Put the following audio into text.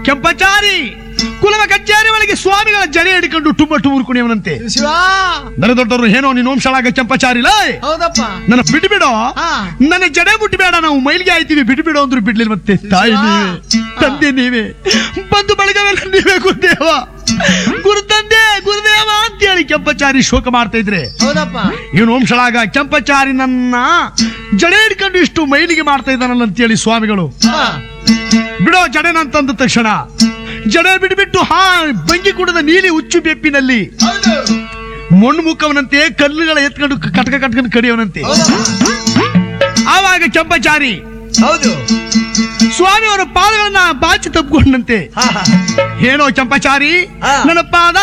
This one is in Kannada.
ಕೆಂಪಚಾರಿ ಕುಲವ ಕಚೇರಿ ಒಳಗೆ ಸ್ವಾಮಿಗಳ ಜಡೆ ಹಿಡ್ಕೊಂಡು ಟುಮ್ಮ ಟುಮುರು ಕುಣಿಯವನಂತೆ ಶಿವ ನನ್ನ ದೊಡ್ಡವರು ಏನೋ ನೀನು ವಂಶಳಾಗ ಕೆಂಪಚಾರಿ ಲೈ ಹೌದಪ್ಪ ನನ್ನ ಬಿಟ್ಟು ಬಿಡೋ ಹಾ. ನನ್ನ ಜಡೆ ಬಿಟ್ಟು ಬೇಡ ನಾವು ಮೈಲಿಗೆ ಆಯ್ತೀವಿ ಬಿಟ್ಟು ಬಿಡೋ ಅಂದ್ರು ಬಿಡ್ಲಿಲ್ಲ ಮತ್ತೆ ತಾಯಿ ನೀವೇ ತಂದೆ ನೀವೇ ಬಂಧು ಬಳಗವೆಲ್ಲ ನೀವೇ ಗುರುದೇವ ಗುರು ತಂದೆ ಗುರುದೇವ ಅಂತ ಹೇಳಿ ಕೆಂಪಚಾರಿ ಶೋಕ ಮಾಡ್ತಾ ಇದ್ರೆ ಹೌದಪ್ಪ ಇವನು ವಂಶಳಾಗ ಕೆಂಪಚಾರಿ ನನ್ನ ಜಡೆ ಹಿಡ್ಕೊಂಡು ಇಷ್ಟು ಮೈಲಿಗೆ ಮಾಡ್ತಾ ಇದ್ದಾನಲ್ಲ ಅಂತೇಳಿ ಸ್ವಾಮಿಗಳು ಹಾ. ಬಿಡೋ ಜಡೆನ ಅಂತಂದ ತಕ್ಷಣ ಜಡೆ ಬಿಟ್ಬಿಟ್ಟು ಹಾ ಬಂಗಿ ಕುಡದ ನೀಲಿ ಹುಚ್ಚು ಬೆಪ್ಪಿನಲ್ಲಿ ಹೌದು ಮಣ್ಣು ಮುಕ್ಕವನಂತೆ ಕಲ್ಲುಗಳ ಎತ್ಕೊಂಡು ಕಟ್ಕ ಕಟ್ಕೊಂಡು ಕಡಿಯವನಂತೆ ಹೌದಪ್ಪ. ಆವಾಗ ಕೆಂಪಚಾರಿ ಹೌದು ಸ್ವಾಮಿ ಅವರ ಪಾದಗಳನ್ನ ಬಾಚಿ ತಪ್ಪಿಕೊಂಡಂತೆ ಹಾ, ಹಾ. ಏನೋ ಕೆಂಪಚಾರಿ ಹಾ. ನನ್ನ ಪಾದ